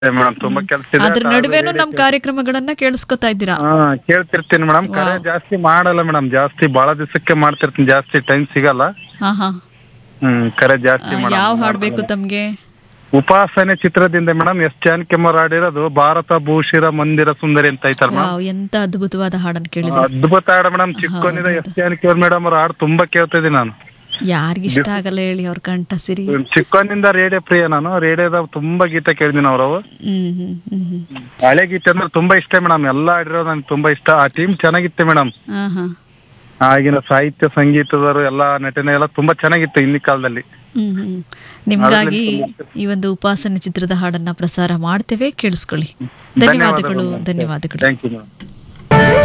madam ತುಂಬಾ ಕೆಲಸ ಇದೆ ಅದ್ರ ನಡುವೆನೂ ನಮ್ ಕಾರ್ಯಕ್ರಮಗಳನ್ನ ಕೇಳಿಸ್ಕೊತಾ ಇದ್ದೀರಾ ಹಾ ಕೇಳ್ತಿರ್ತೀನಿ ಮೇಡಮ್ ಕರೆ ಜಾಸ್ತಿ ಮಾಡಲ್ಲ ಮೇಡಮ್ ಜಾಸ್ತಿ ಬಹಳ ದಿವಸಕ್ಕೆ ಮಾಡ್ತಿರ್ತೀನಿ ಜಾಸ್ತಿ ಟೈಮ್ ಸಿಗಲ್ಲ ಹಾ ಹಾ ಹ್ಮ್ ಕರೆ ಜಾಸ್ತಿ ಯಾವ ಮೇಡಮ್ ಹಾಡ್ ಬೇಕು ತಮ್ಗೆ ಉಪಾಸನೆ ಚಿತ್ರದಿಂದ ಮೇಡಮ್ ಎಸ್ ಜಾನಕಿಯಮ್ಮರ್ ಆಡಿರೋದು ಭಾರತ ಭೂಷಿರ ಮಂದಿರ ಸುಂದರಿ ಅಂತ ಐತಲ್ಲ ಮೇಡಮ್ ವಾವ್ ಎಂತ ಅದ್ಭುತವಾದ ಹಾಡನ್ನ ಕೇಳಿದ್ರಿ ಅದ್ಭುತ ಹಾಡ ಮೇಡಮ್ ಚಿಕ್ಕೋನಿದ ಎಸ್ ಜಾನಕಿಯವ್ರ ಮೇಡಮ್ ಅವ್ರ ಹಾಡು ತುಂಬಾ ಕೇಳ್ತಾ ಇದೀನಿ ನಾನು ಯಾರಿಗ ಇಷ್ಟ ಆಗಲ್ಲ ಹೇಳಿ ಅವ್ರ ಕಂಠ ಸಿರಿ ಚಿಕ್ಕೋನಿಂದ ರೇಡಿಯೋ ಪ್ರಿಯ ನಾನು ರೇಡಿಯೋದಾಗ ತುಂಬಾ ಗೀತೆ ಕೇಳಿದೀನಿ ಅವ್ರವು ಹ್ಮ್ ಹ್ಮ್ ಹ್ಮ್ ಹ್ಮ್ ಹಳೆ ಗೀತೆ ಅಂದ್ರೆ ತುಂಬಾ ಇಷ್ಟ ಮೇಡಮ್ ಎಲ್ಲಾ ಹಾಡಿರೋದು ನಂಗೆ ತುಂಬಾ ಇಷ್ಟ ಆ ಟೀಮ್ ಚೆನ್ನಾಗಿತ್ತು ಮೇಡಮ್ ಹಾ ಹಾ ಆಗಿನ ಸಾಹಿತ್ಯ ಸಂಗೀತದವರು ಎಲ್ಲಾ ನಟನೆ ಎಲ್ಲ ತುಂಬಾ ಚೆನ್ನಾಗಿತ್ತು ಹಿಂದಿನ ಕಾಲದಲ್ಲಿ ಹ್ಮ್ ಹ್ಮ್ ನಿಮ್ಗಾಗಿ ಈ ಒಂದು ಉಪಾಸನೆ ಚಿತ್ರದ ಹಾಡನ್ನ ಪ್ರಸಾರ ಮಾಡ್ತೇವೆ ಕೇಳಿಸ್ಕೊಳ್ಳಿ ಧನ್ಯವಾದಗಳು ಧನ್ಯವಾದಗಳು ಥ್ಯಾಂಕ್ ಯು ಮೇಡಮ್